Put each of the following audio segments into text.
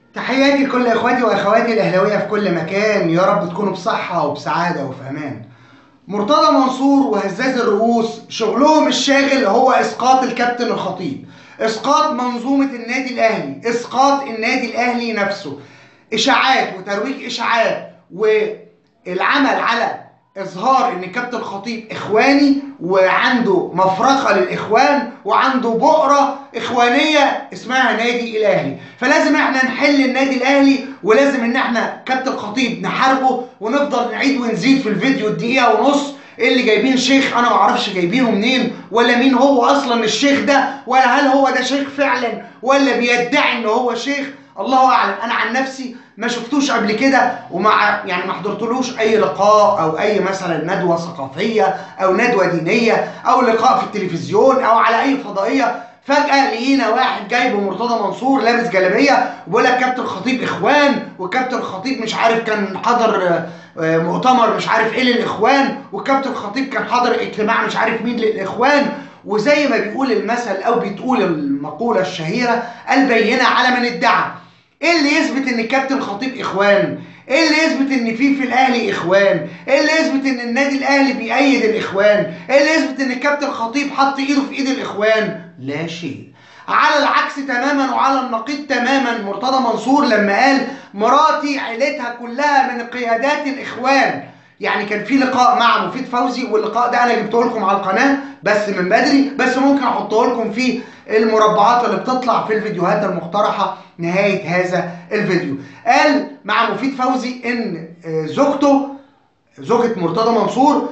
تحياتي لكل اخواتي واخواتي الاهلاويه في كل مكان يا رب تكونوا بصحه وبسعاده وفي امان مرتضى منصور وهزاز الرؤوس شغلهم الشاغل هو اسقاط الكابتن الخطيب اسقاط منظومه النادي الاهلي اسقاط النادي الاهلي نفسه اشاعات وترويج اشاعات والعمل على اظهار ان كابتن خطيب اخواني وعنده مفرخه للاخوان وعنده بؤره اخوانيه اسمها نادي الاهلي فلازم احنا نحل النادي الاهلي ولازم ان احنا كابتن خطيب نحاربه ونفضل نعيد ونزيد في الفيديو الدقيقه ونص اللي جايبين شيخ انا ما اعرفش جايبينه منين ولا مين هو اصلا الشيخ ده ولا هل هو ده شيخ فعلا ولا بيدعي ان هو شيخ الله اعلم انا عن نفسي ما شفتوش قبل كده ومع يعني ما حضرتلوش اي لقاء او اي مثلا ندوه ثقافيه او ندوه دينيه او لقاء في التلفزيون او على اي فضائيه فجاه لقينا واحد جايب مرتضى منصور لابس جلابيه وبيقول لك كابتن خطيب اخوان وكابتن خطيب مش عارف كان حضر مؤتمر مش عارف ايه للاخوان وكابتن خطيب كان حاضر اجتماع مش عارف مين للاخوان وزي ما بيقول المثل او بتقول المقوله الشهيره البينه على من ادعى ايه اللي يثبت ان الكابتن خطيب اخوان ايه اللي يثبت ان في في الاهلي اخوان ايه اللي يثبت ان النادي الاهلي بيأيد الاخوان ايه اللي يثبت ان الكابتن خطيب حط ايده في ايد الاخوان لا شيء على العكس تماما وعلى النقيض تماما مرتضى منصور لما قال مراتي عيلتها كلها من قيادات الاخوان يعني كان في لقاء مع مفيد فوزي واللقاء ده انا جبته لكم على القناه بس من بدري بس ممكن احطه لكم في المربعات اللي بتطلع في الفيديوهات المقترحه نهايه هذا الفيديو قال مع مفيد فوزي ان زوجته زوجة مرتضى منصور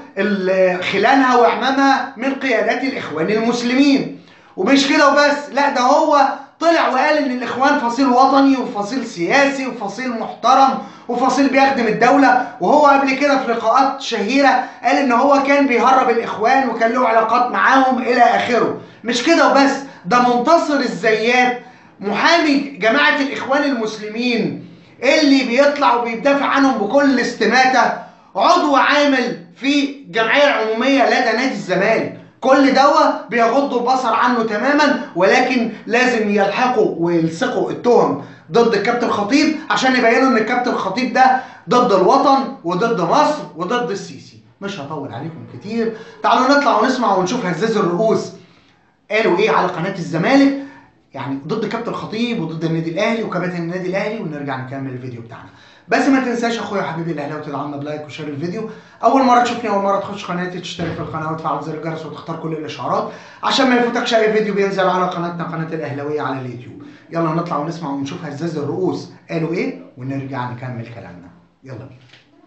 خلانها واعمامها من قيادات الاخوان المسلمين ومش كده وبس لا ده هو طلع وقال ان الاخوان فصيل وطني وفصيل سياسي وفصيل محترم وفصيل بيخدم الدولة وهو قبل كده في لقاءات شهيرة قال ان هو كان بيهرب الاخوان وكان له علاقات معاهم الى اخره مش كده وبس ده منتصر الزيات محامي جماعة الاخوان المسلمين اللي بيطلع وبيدافع عنهم بكل استماتة عضو عامل في الجمعية العمومية لدى نادي الزمالك كل دوا بيغضوا البصر عنه تماما ولكن لازم يلحقوا ويلصقوا التهم ضد الكابتن خطيب عشان يبينوا ان الكابتن خطيب ده ضد الوطن وضد مصر وضد السيسي مش هطول عليكم كتير تعالوا نطلع ونسمع ونشوف هزاز الرؤوس قالوا ايه على قناه الزمالك يعني ضد كابتن خطيب وضد النادي الاهلي وكباتن النادي الاهلي ونرجع نكمل الفيديو بتاعنا بس ما تنساش اخويا وحبيبي الاهلاوي تدعمنا بلايك وشير الفيديو اول مره تشوفني اول مره تخش قناتي تشترك في القناه وتفعل زر الجرس وتختار كل الاشعارات عشان ما يفوتكش اي فيديو بينزل على قناتنا قناه الاهلاويه على اليوتيوب يلا نطلع ونسمع ونشوف هزاز الرؤوس قالوا ايه ونرجع نكمل كلامنا يلا بينا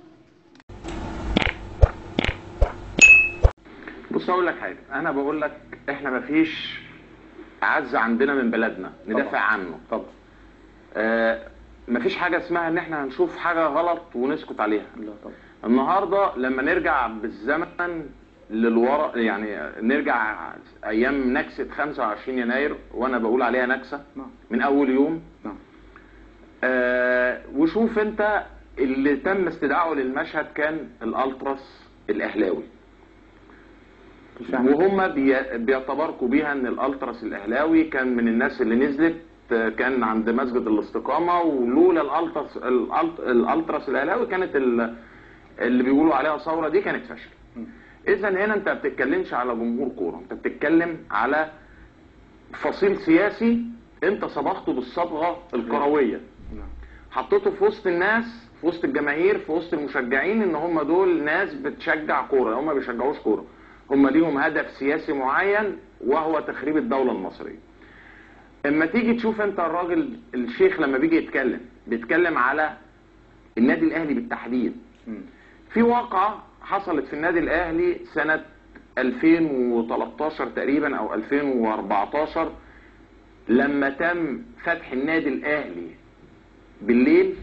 بص اقول لك حاجه انا بقول لك احنا مفيش اعز عندنا من بلدنا ندافع طبعا. عنه طبعا آه مفيش حاجه اسمها ان احنا هنشوف حاجه غلط ونسكت عليها لا طبعا النهارده لما نرجع بالزمن للورا يعني نرجع ايام نكسه 25 يناير وانا بقول عليها نكسه نعم من اول يوم نعم آه وشوف انت اللي تم استدعائه للمشهد كان الالتراس الاهلاوي بالفعل. وهم بي- بيتباركوا بيها ان الالتراس الاهلاوي كان من الناس اللي نزلت آه، كان عند مسجد الاستقامه ولولا الالتراس الألت- الالتراس الاهلاوي كانت ال- اللي بيقولوا عليها ثوره دي كانت فشل م. اذا هنا انت ما بتتكلمش على جمهور كوره انت بتتكلم على فصيل سياسي انت صبغته بالصبغه الكرويه نعم حطيته في وسط الناس في وسط الجماهير في وسط المشجعين ان هم دول ناس بتشجع كوره هم ما بيشجعوش كوره هم ليهم هدف سياسي معين وهو تخريب الدوله المصريه اما تيجي تشوف انت الراجل الشيخ لما بيجي يتكلم بيتكلم على النادي الاهلي بالتحديد م. في واقعة حصلت في النادي الأهلي سنة 2013 تقريبا أو 2014 لما تم فتح النادي الأهلي بالليل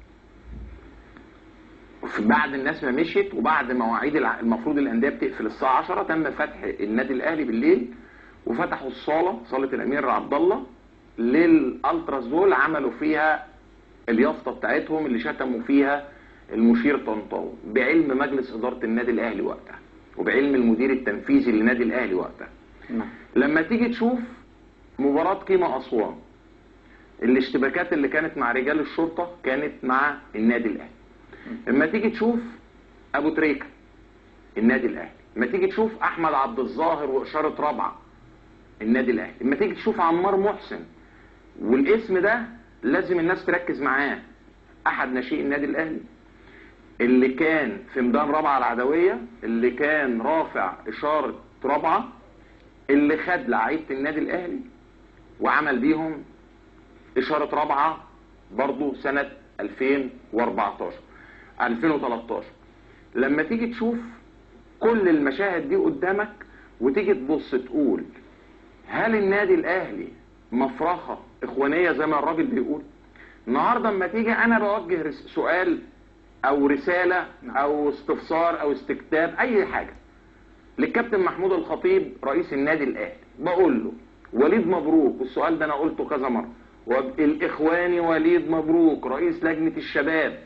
في- بعد الناس ما مشيت وبعد مواعيد الع- المفروض الأندية بتقفل الساعة 10 تم فتح النادي الأهلي بالليل وفتحوا الصالة صالة الأمير عبد الله للألتراس دول عملوا فيها اليافطة بتاعتهم اللي شتموا فيها المشير طنطاوي بعلم مجلس إدارة النادي الأهلي وقتها وبعلم المدير التنفيذي للنادي الأهلي وقتها نعم لما تيجي تشوف مباراة قيمة أسوان الاشتباكات اللي كانت مع رجال الشرطه كانت مع النادي الاهلي اما تيجي تشوف ابو تريكه النادي الاهلي اما تيجي تشوف احمد عبد الظاهر واشاره رابعه النادي الاهلي اما تيجي تشوف عمار محسن والاسم ده لازم الناس تركز معاه احد ناشئي النادي الاهلي اللي كان في ميدان رابعه العدويه اللي كان رافع اشاره رابعه اللي خد لعيبه النادي الاهلي وعمل بيهم اشاره رابعه برضو سنه 2014 2013 لما تيجي تشوف كل المشاهد دي قدامك وتيجي تبص تقول هل النادي الاهلي مفرخه اخوانيه زي ما الراجل بيقول النهارده اما تيجي انا بوجه رس- سؤال او رساله او استفسار او استكتاب اي حاجه للكابتن محمود الخطيب رئيس النادي الاهلي بقول له وليد مبروك والسؤال ده انا قلته كذا مره الاخواني وليد مبروك رئيس لجنه الشباب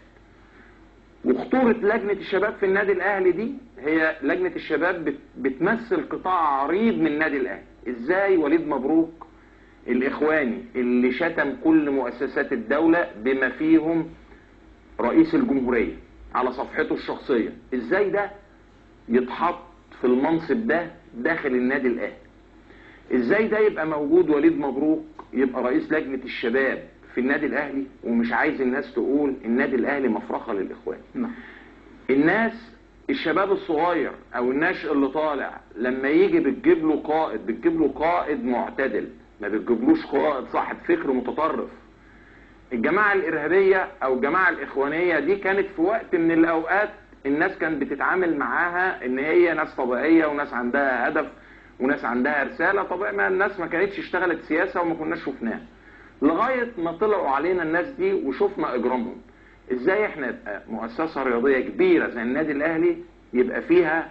وخطورة لجنة الشباب في النادي الأهلي دي هي لجنة الشباب بت- بتمثل قطاع عريض من النادي الأهلي إزاي وليد مبروك الإخواني اللي شتم كل مؤسسات الدولة بما فيهم رئيس الجمهورية على صفحته الشخصية إزاي ده يتحط في المنصب ده داخل النادي الأهلي ازاي ده يبقى موجود وليد مبروك يبقى رئيس لجنة الشباب في النادي الاهلي ومش عايز الناس تقول النادي الاهلي مفرخة للاخوان نعم الناس الشباب الصغير او الناشئ اللي طالع لما يجي بتجيب له قائد بتجيب له قائد معتدل ما بتجيبلوش قائد صاحب فكر متطرف الجماعة الإرهابية أو الجماعة الإخوانية دي كانت في وقت من الأوقات الناس كانت بتتعامل معاها إن هي ناس طبيعية وناس عندها هدف وناس عندها رسالة طبيعي ما الناس ما كانتش اشتغلت سياسة وما كناش شفناها لغاية ما طلعوا علينا الناس دي وشفنا إجرامهم إزاي إحنا يبقى مؤسسة رياضية كبيرة زي النادي الأهلي يبقى فيها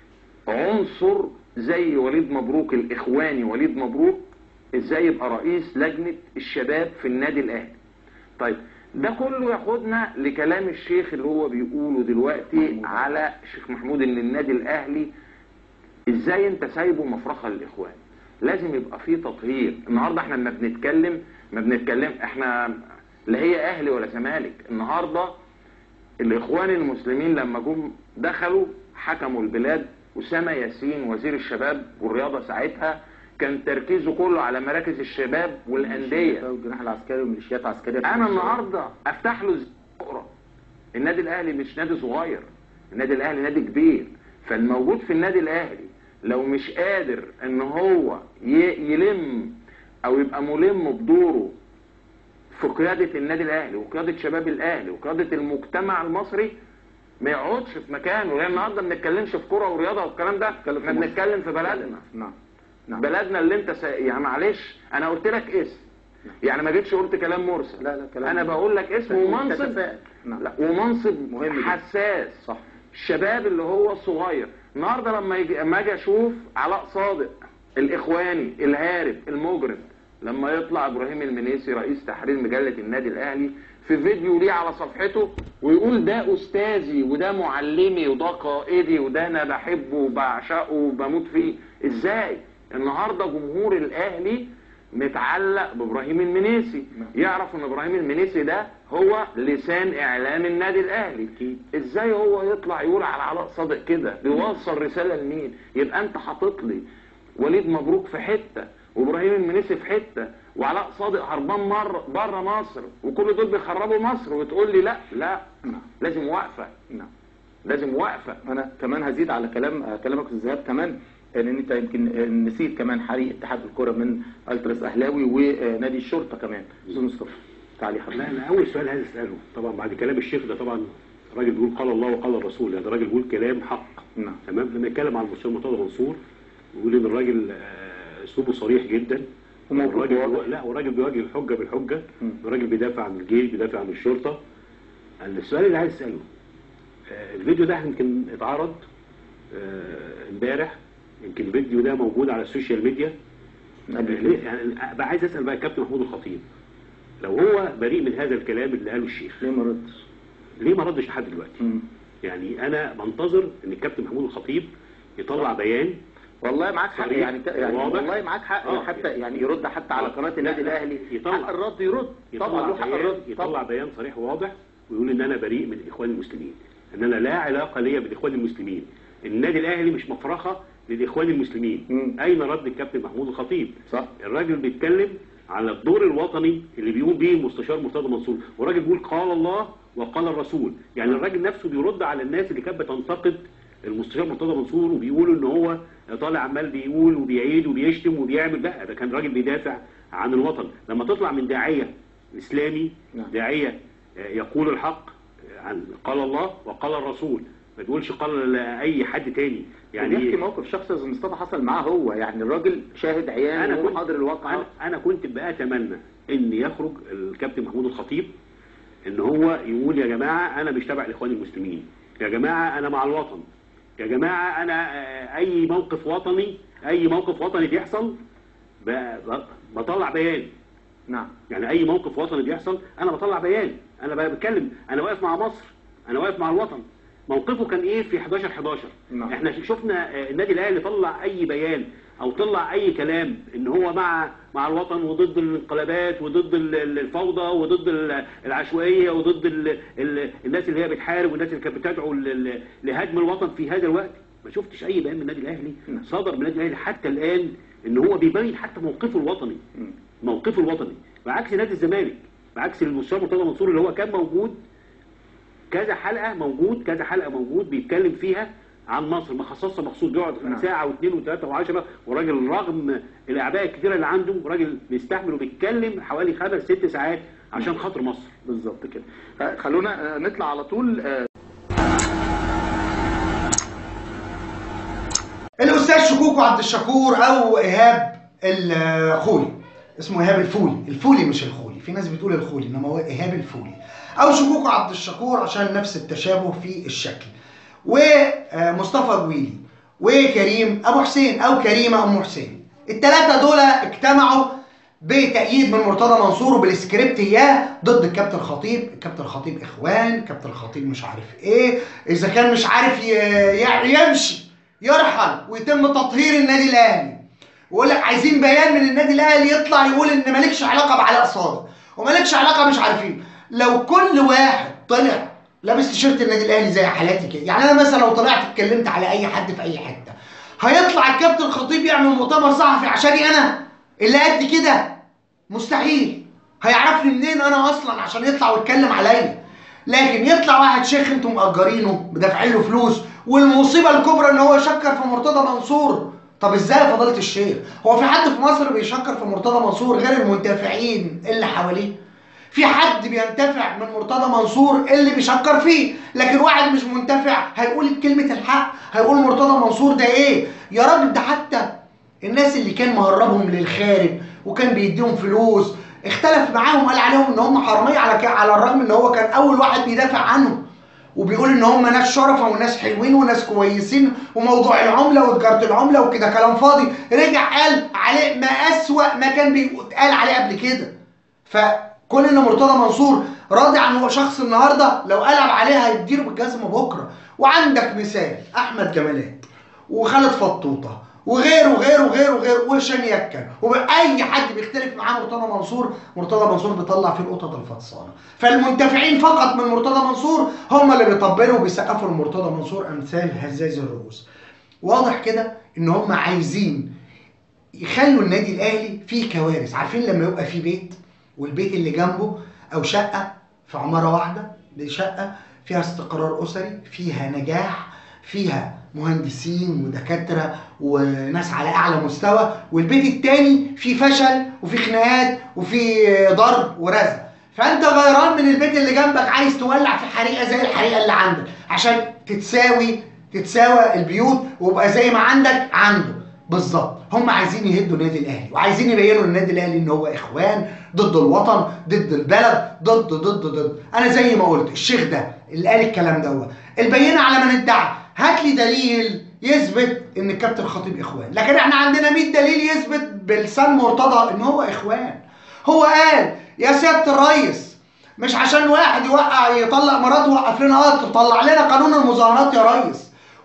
عنصر زي وليد مبروك الإخواني وليد مبروك إزاي يبقى رئيس لجنة الشباب في النادي الأهلي طيب ده كله ياخدنا لكلام الشيخ اللي هو بيقوله دلوقتي على الشيخ محمود ان النادي الاهلي ازاي انت سايبه مفرخه للاخوان لازم يبقى فيه تطهير النهارده احنا لما بنتكلم ما بنتكلم احنا لا هي اهلي ولا زمالك النهارده الاخوان المسلمين لما جم دخلوا حكموا البلاد اسامه ياسين وزير الشباب والرياضه ساعتها كان تركيزه كله على مراكز الشباب والانديه والجناح العسكري وميليشيات عسكريه انا النهارده افتح له زي النادي الاهلي مش نادي صغير النادي الاهلي نادي كبير فالموجود في النادي الاهلي لو مش قادر ان هو ي- يلم او يبقى ملم بدوره في قيادة النادي الاهلي وقيادة شباب الاهلي وقيادة المجتمع المصري ما يقعدش في مكانه لان النهارده ما بنتكلمش في كرة ورياضة والكلام ده نتكلم في احنا مصر. بنتكلم في بلدنا نعم نعم بلدنا اللي انت سا... يعني معلش انا قلت لك اسم يعني ما جيتش قلت كلام مرسل لا لا كلام انا بقول لك اسم ومنصب تتفائل. نعم. لا ومنصب مهم جدا. حساس صح الشباب اللي هو الصغير النهارده لما يجي اما اجي اشوف علاء صادق الاخواني الهارب المجرم لما يطلع ابراهيم المنيسي رئيس تحرير مجله النادي الاهلي في فيديو ليه على صفحته ويقول ده استاذي وده معلمي وده قائدي وده انا بحبه وبعشقه وبموت فيه ازاي النهارده جمهور الاهلي متعلق بابراهيم المنيسي يعرف ان ابراهيم المنيسي ده هو لسان اعلام النادي الاهلي أكيد. ازاي هو يطلع يقول على علاء صادق كده بيوصل رساله لمين يبقى انت حاطط لي وليد مبروك في حته وابراهيم المنيسي في حته وعلاء صادق هربان مر بره مصر وكل دول بيخربوا مصر وتقول لي لا لا نعم لازم وقفه نعم لازم وقفه انا كمان هزيد على كلام آه، كلامك في الذهاب كمان ان انت يمكن آه، نسيت كمان حريق اتحاد الكره من التراس اهلاوي ونادي الشرطه كمان استاذ مصطفى تعالي لا حضرتك انا اول سؤال عايز اساله طبعا بعد كلام الشيخ ده طبعا الراجل بيقول قال الله وقال الرسول يعني الراجل بيقول كلام حق نعم تمام لما يتكلم عن المستشار مرتضى منصور يقول ان الراجل آه، اسلوبه صريح جدا وموقفه والراجل واضح. لا والراجل بيواجه الحجه بالحجه مم. الراجل بيدافع عن الجيش بيدافع عن الشرطه السؤال اللي عايز اساله آه، الفيديو ده يمكن اتعرض آه، امبارح يمكن الفيديو ده موجود على السوشيال ميديا قبل ليه؟ كده يعني بقى عايز اسال بقى الكابتن محمود الخطيب لو هو بريء من هذا الكلام اللي قاله الشيخ ليه ما ردش؟ ليه ما ردش لحد دلوقتي مم. يعني انا بنتظر ان الكابتن محمود الخطيب يطلع بيان والله معاك حق صريح يعني ك- يعني وواضح. والله معاك حق آه. حتى يعني يرد حتى على آه. قناه النادي لا، لا. الاهلي يطلع. حق الرد يرد طبعا يطلع له حق بيان الرد يطلع طبعا بيان صريح وواضح ويقول ان انا بريء من الاخوان المسلمين ان انا لا علاقه ليا بالاخوان المسلمين النادي الاهلي مش مفرخه للاخوان المسلمين مم. اين رد الكابتن محمود الخطيب صح الراجل بيتكلم على الدور الوطني اللي بيقوم بيه المستشار مرتضى منصور والراجل بيقول قال الله وقال الرسول يعني الراجل نفسه بيرد على الناس اللي كانت بتنتقد المستشار مرتضى منصور وبيقولوا ان هو طالع عمال بيقول وبيعيد وبيشتم وبيعمل لا ده كان راجل بيدافع عن الوطن لما تطلع من داعيه اسلامي نعم. داعيه آه، يقول الحق آه، عن قال الله وقال الرسول ما تقولش قال اي حد تاني يعني يحكي يعني موقف شخص زي مصطفى حصل معاه هو يعني الراجل شاهد عيان انا كنت وحاضر الواقع انا, أنا كنت بقى اتمنى ان يخرج الكابتن محمود الخطيب ان هو يقول يا جماعه انا مش تبع الاخوان المسلمين يا جماعه انا مع الوطن يا جماعه انا آه، اي موقف وطني اي موقف وطني بيحصل ب- ب- بطلع بيان نعم يعني اي موقف وطني بيحصل انا بطلع بيان انا بقى بتكلم انا واقف مع مصر انا واقف مع الوطن موقفه كان ايه في 11 11 نعم. احنا شفنا آه، النادي الاهلي طلع اي بيان او طلع اي كلام ان هو مع مع الوطن وضد الانقلابات وضد ال- ال- الفوضى وضد ال- العشوائيه وضد ال ال الناس اللي هي بتحارب والناس اللي كانت بتدعو ل- ل- لهدم الوطن في هذا الوقت ما شفتش اي بيان من النادي الاهلي نعم. صدر من النادي الاهلي حتى الان ان هو بيبين حتى موقفه الوطني مم. موقفه الوطني بعكس نادي الزمالك بعكس المستشار مرتضى منصور اللي هو كان موجود كذا حلقه موجود كذا حلقه موجود بيتكلم فيها عن مصر مخصصه مخصوص بيقعد نعم. ساعه واثنين وثلاثه وعشره وراجل رغم الاعباء الكثيره اللي عنده راجل بيستحمل وبيتكلم حوالي خمس ست ساعات عشان خاطر مصر بالظبط كده آه، خلونا آه، نطلع على طول آه، الاستاذ شكوكو عبد الشكور او ايهاب الخولي اسمه ايهاب الفولي الفولي مش الخولي في ناس بتقول الخولي انما هو ايهاب الفولي او شكوكو عبد الشكور عشان نفس التشابه في الشكل ومصطفى جويلي وكريم ابو حسين او كريمه ام حسين الثلاثه دول اجتمعوا بتأييد من مرتضى منصور وبالسكريبت اياه ضد الكابتن خطيب الكابتن خطيب اخوان الكابتن خطيب مش عارف ايه اذا كان مش عارف ي- ي- يمشي يرحل ويتم تطهير النادي الاهلي ويقول لك عايزين بيان من النادي الاهلي يطلع يقول ان مالكش علاقه بعلاء صادق ومالكش علاقه مش عارفين لو كل واحد طلع لابس تيشيرت النادي الاهلي زي حالاتي كده يعني انا مثلا لو طلعت اتكلمت على اي حد في اي حته هيطلع الكابتن خطيب يعمل مؤتمر صحفي عشاني انا اللي قد كده مستحيل هيعرفني منين انا اصلا عشان يطلع ويتكلم عليا لكن يطلع واحد شيخ انتم مأجرينه بدافعين له فلوس والمصيبه الكبرى ان هو يشكر في مرتضى منصور طب ازاي يا فضيله الشيخ هو في حد في مصر بيشكر في مرتضى منصور غير المنتفعين اللي حواليه في حد بينتفع من مرتضى منصور اللي بيشكر فيه لكن واحد مش منتفع هيقول كلمة الحق هيقول مرتضى منصور ده ايه يا راجل ده حتى الناس اللي كان مهربهم للخارج وكان بيديهم فلوس اختلف معاهم قال عليهم ان هم حرامية على كا- على الرغم ان هو كان اول واحد بيدافع عنهم وبيقول ان هم ناس شرفة وناس حلوين وناس كويسين وموضوع العملة وتجارة العملة وكده كلام فاضي رجع قال عليه ما اسوأ ما كان بيتقال عليه قبل كده فكون ان مرتضى منصور راضي عن هو شخص النهارده لو قلب عليه هيديله بالجزمه بكره وعندك مثال احمد جمالات وخالد فطوطه وغيره وغيره وغيره وغيره وهشام يكن واي حد بيختلف معاه مرتضى منصور مرتضى منصور بيطلع فيه القطط الفطسانه فالمنتفعين فقط من مرتضى منصور هم اللي بيطبلوا وبيسقفوا لمرتضى منصور امثال هزاز الرؤوس واضح كده ان هم عايزين يخلوا النادي الاهلي فيه كوارث عارفين لما يبقى فيه بيت والبيت اللي جنبه او شقه في عماره واحده دي شقه فيها استقرار اسري فيها نجاح فيها مهندسين ودكاتره وناس على اعلى مستوى والبيت التاني فيه فشل وفيه خناقات وفيه ضرب ورزق فانت غيران من البيت اللي جنبك عايز تولع في حريقه زي الحريقه اللي عندك عشان تتساوي تتساوى البيوت ويبقى زي ما عندك عنده بالظبط هم عايزين يهدوا النادي الاهلي وعايزين يبينوا للنادي الاهلي ان هو اخوان ضد الوطن ضد البلد ضد ضد ضد انا زي ما قلت الشيخ ده اللي قال الكلام دوت البينه على من ادعى هات لي دليل يثبت ان الكابتن خطيب اخوان لكن احنا عندنا 100 دليل يثبت بلسان مرتضى ان هو اخوان هو قال يا سياده الريس مش عشان واحد يوقع يطلق مراته وقف لنا قطر طلع لنا قانون المظاهرات يا ريس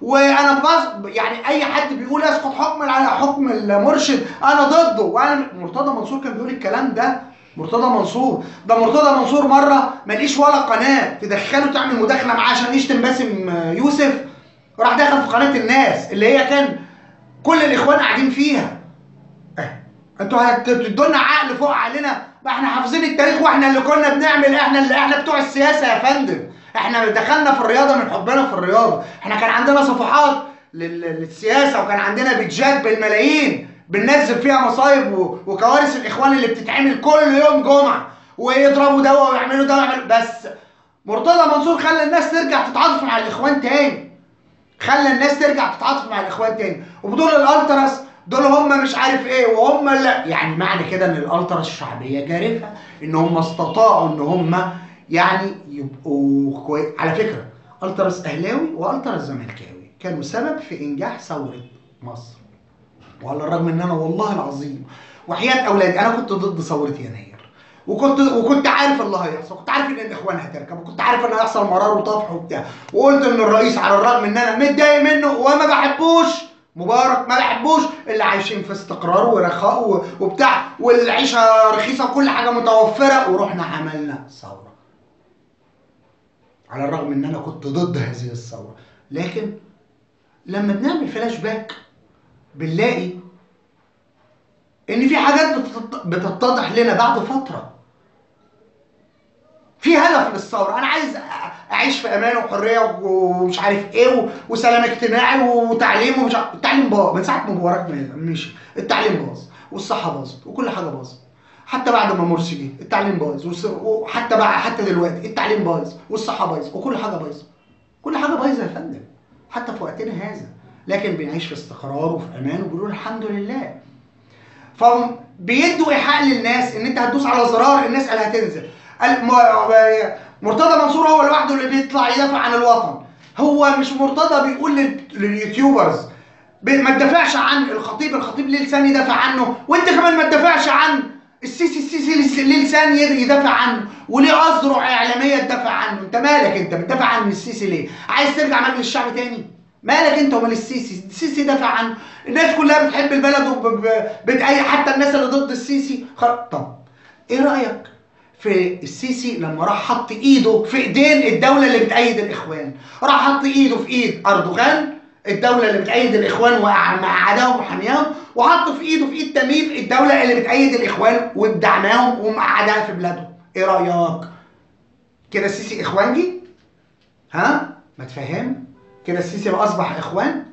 وانا بص يعني اي حد بيقول اسقط حكم على حكم المرشد انا ضده وانا مرتضى منصور كان بيقول الكلام ده مرتضى منصور ده مرتضى منصور مره ماليش ولا قناه تدخله تعمل مداخله معاه عشان يشتم باسم يوسف راح دخل في قناه الناس اللي هي كان كل الاخوان قاعدين فيها اه انتوا هتدوا لنا عقل فوق علينا ما احنا حافظين التاريخ واحنا اللي كنا بنعمل احنا اللي احنا بتوع السياسه يا فندم احنا دخلنا في الرياضه من حبنا في الرياضه احنا كان عندنا صفحات لل- للسياسه وكان عندنا بيتجات بالملايين بننزل فيها مصايب و- وكوارث الاخوان اللي بتتعمل كل يوم جمعه ويضربوا دواء ويعملوا دواء ويعملوا بس مرتضى منصور خلى الناس ترجع تتعاطف مع الاخوان تاني خلى الناس ترجع تتعاطف مع الاخوان تاني وبدول الالتراس دول هم مش عارف ايه وهم لا يعني معنى كده ان الالتراس الشعبيه جارفه ان هم استطاعوا ان هم يعني يبقوا كويس على فكره التراس اهلاوي والتراس زملكاوي كانوا سبب في انجاح ثوره مصر وعلى الرغم ان انا والله العظيم وحياه اولادي انا كنت ضد ثوره يناير وكنت وكنت عارف اللي هيحصل كنت عارف ان الاخوان هتركب وكنت عارف ان هيحصل مرار وطفح وبتاع وقلت ان الرئيس على الرغم ان انا متضايق منه وما بحبوش مبارك ما بحبوش اللي عايشين في استقرار ورخاء و- وبتاع والعيشه رخيصه وكل حاجه متوفره ورحنا عملنا ثوره على الرغم ان انا كنت ضد هذه الثوره لكن لما بنعمل فلاش باك بنلاقي ان في حاجات بتت- بتتضح لنا بعد فتره في هدف للثوره انا عايز أ- اعيش في امان وحريه ومش عارف ايه و- وسلام اجتماعي وتعليم ومش عارف التعليم باظ من ساعه ما مبارك ما مشي التعليم باظ والصحه باظت وكل حاجه باظت حتى بعد ما مرسي جه التعليم باظ والس- وحتى بقى حتى دلوقتي التعليم باظ والصحه بايظه وكل حاجه بايظه كل حاجه بايظه يا فندم حتى في وقتنا هذا لكن بنعيش في استقرار وفي امان وبنقول الحمد لله فبيدوا ايحاء للناس ان انت هتدوس على زرار الناس اللي هتنزل الم- مرتضى منصور هو لوحده اللي بيطلع يدافع عن الوطن هو مش مرتضى بيقول لل- لليوتيوبرز ب- ما تدافعش عن الخطيب الخطيب ليه لسان يدافع عنه وانت كمان ما تدافعش عن السيسي السيسي لس- ليه لسان ي- يدافع عنه وليه اذرع اعلاميه تدافع عنه انت مالك انت بتدافع عن السيسي ليه عايز ترجع مجلس الشعب تاني مالك انت ومال السيسي السيسي دافع عنه الناس كلها بتحب البلد وبتأي حتى الناس اللي ضد السيسي خل... طب ايه رايك في السيسي لما راح حط ايده في ايدين الدوله اللي بتأيد الاخوان راح حط ايده في ايد اردوغان الدوله اللي بتأيد الاخوان ومقعداهم وحامياهم وحط في ايده في ايد تميم الدوله اللي بتأيد الاخوان ومدعماهم ومقعداها في بلادهم ايه رايك كده السيسي اخوانجي ها ما تفهم كده السيسي بقى اصبح اخوان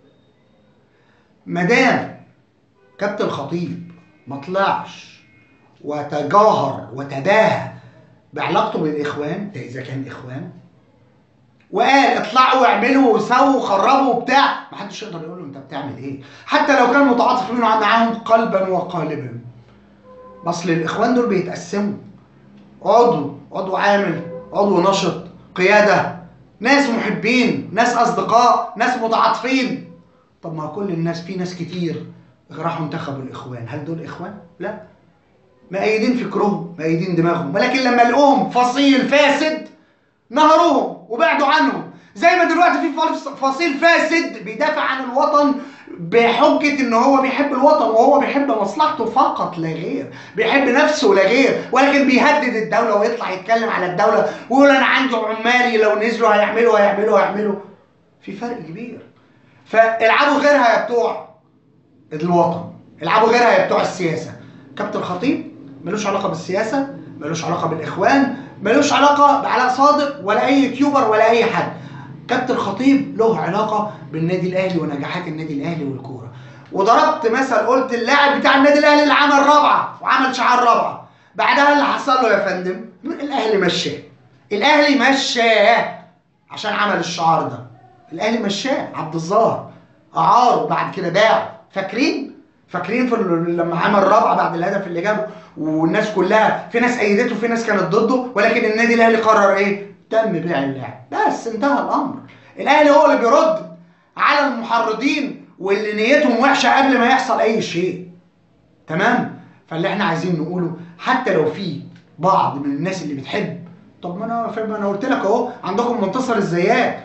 مدام كابتن خطيب ما طلعش وتجاهر وتباهى بعلاقته بالاخوان ده اذا كان اخوان وقال اطلعوا واعملوا وسووا وخربوا وبتاع ما حدش يقدر يقول له انت بتعمل ايه حتى لو كان متعاطف منه معاهم قلبا وقالبا اصل الاخوان دول بيتقسموا عضو عضو عامل عضو نشط قياده ناس محبين ناس اصدقاء ناس متعاطفين طب ما كل الناس في ناس كتير راحوا انتخبوا الاخوان هل دول اخوان لا مأيدين فكرهم مأيدين دماغهم ولكن لما لقوهم فصيل فاسد نهروهم وبعدوا عنهم زي ما دلوقتي في فلس- فصيل فاسد بيدافع عن الوطن بحجة ان هو بيحب الوطن وهو بيحب مصلحته فقط لا غير بيحب نفسه لا غير ولكن بيهدد الدولة ويطلع يتكلم على الدولة ويقول انا عندي عمالي لو نزلوا هيعملوا هيعملوا هيعملوا في فرق كبير فالعبوا غيرها يا بتوع الوطن العبوا غيرها يا بتوع السياسة كابتن خطيب ملوش علاقة بالسياسة ملوش علاقة بالإخوان ملوش علاقة بعلاء صادق ولا أي يوتيوبر ولا أي حد كابتن خطيب له علاقة بالنادي الأهلي ونجاحات النادي الأهلي والكورة وضربت مثل قلت اللاعب بتاع النادي الأهلي اللي عمل رابعة وعمل شعار رابعة بعدها اللي حصل له يا فندم الأهلي مشاه الأهلي مشاه عشان عمل الشعار ده الأهلي مشاه عبد الظاهر أعاره بعد كده باعه فاكرين فاكرين في ال- لما عمل رابعه بعد الهدف اللي جابه والناس كلها في ناس ايدته وفي ناس كانت ضده ولكن النادي الاهلي قرر ايه؟ تم بيع اللاعب بس انتهى الامر الاهلي هو اللي بيرد على المحرضين واللي نيتهم وحشه قبل ما يحصل اي شيء تمام فاللي احنا عايزين نقوله حتى لو في بعض من الناس اللي بتحب طب ما انا ما انا قلت لك اهو عندكم منتصر الزيات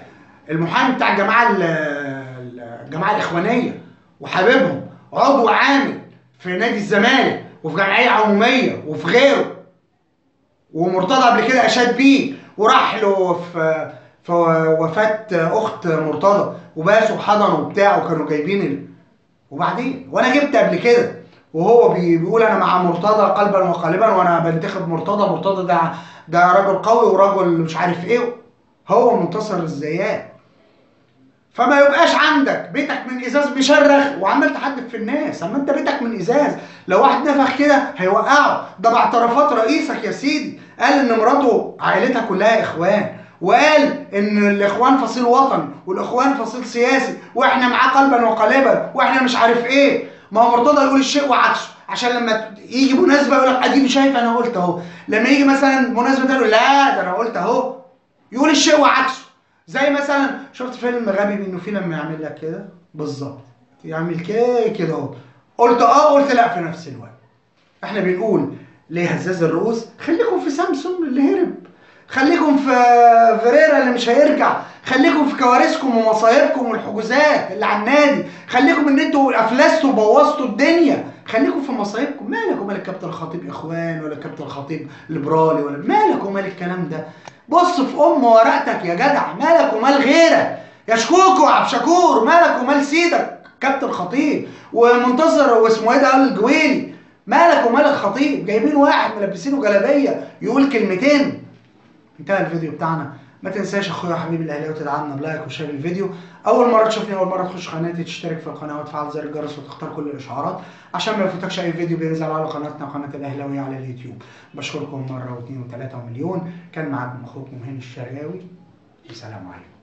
المحامي بتاع الجماعه ال- ال- الجماعه الاخوانيه وحبيبهم عضو عامل في نادي الزمالك وفي جمعيه عموميه وفي غيره ومرتضى قبل كده اشاد بيه وراح له في في وفاه اخت مرتضى وباسوا وحضنوا وبتاع وكانوا جايبين ال... وبعدين وانا جبت قبل كده وهو بي- بيقول انا مع مرتضى قلبا وقالبا وانا بنتخب مرتضى مرتضى ده ده راجل قوي وراجل مش عارف ايه هو منتصر الزيات فما يبقاش عندك بيتك من ازاز مشرخ وعمال تحدف في الناس اما انت بيتك من ازاز لو واحد نفخ كده هيوقعه ده باعترافات رئيسك يا سيدي قال ان مراته عائلتها كلها اخوان وقال ان الاخوان فصيل وطني والاخوان فصيل سياسي واحنا معاه قلبا وقالبا واحنا مش عارف ايه ما هو مرتضى يقول الشيء وعكسه عشان لما يجي مناسبه يقول لك اديني شايف انا قلت اهو لما يجي مثلا مناسبه تانية يقول لا ده انا قلت اهو يقول الشيء وعكسه زي مثلا شفت فيلم غبي منه فيه لما يعمل لك كده بالظبط يعمل كده كده اهو قلت اه قلت لا في نفس الوقت احنا بنقول ليه هزاز الرؤوس خليكم في سامسونج اللي هرب خليكم في فيريرا اللي مش هيرجع خليكم في كوارثكم ومصايبكم والحجوزات اللي على النادي خليكم ان انتوا افلستوا وبوظتوا الدنيا خليكم في مصايبكم مالك ومال الكابتن الخطيب اخوان ولا الكابتن الخطيب ليبرالي ولا مالك ومال الكلام ده بص في ام ورقتك يا جدع مالك ومال غيرك يا شكوكو وعبد شكور مالك ومال سيدك كابتن خطيب ومنتصر واسمه ايه ده قال الجويلي مالك ومال الخطيب جايبين واحد ملبسينه جلابيه يقول كلمتين انتهى الفيديو بتاعنا ما تنساش اخويا وحبيبي الاهلاوي تدعمنا بلايك وشير الفيديو اول مره تشوفني اول مره تخش قناتي تشترك في القناه وتفعل زر الجرس وتختار كل الاشعارات عشان ما يفوتكش اي فيديو بينزل على قناتنا قناه الاهلاوي على اليوتيوب بشكركم مره واثنين وثلاثه ومليون كان معاكم اخوكم هاني الشرقاوي والسلام عليكم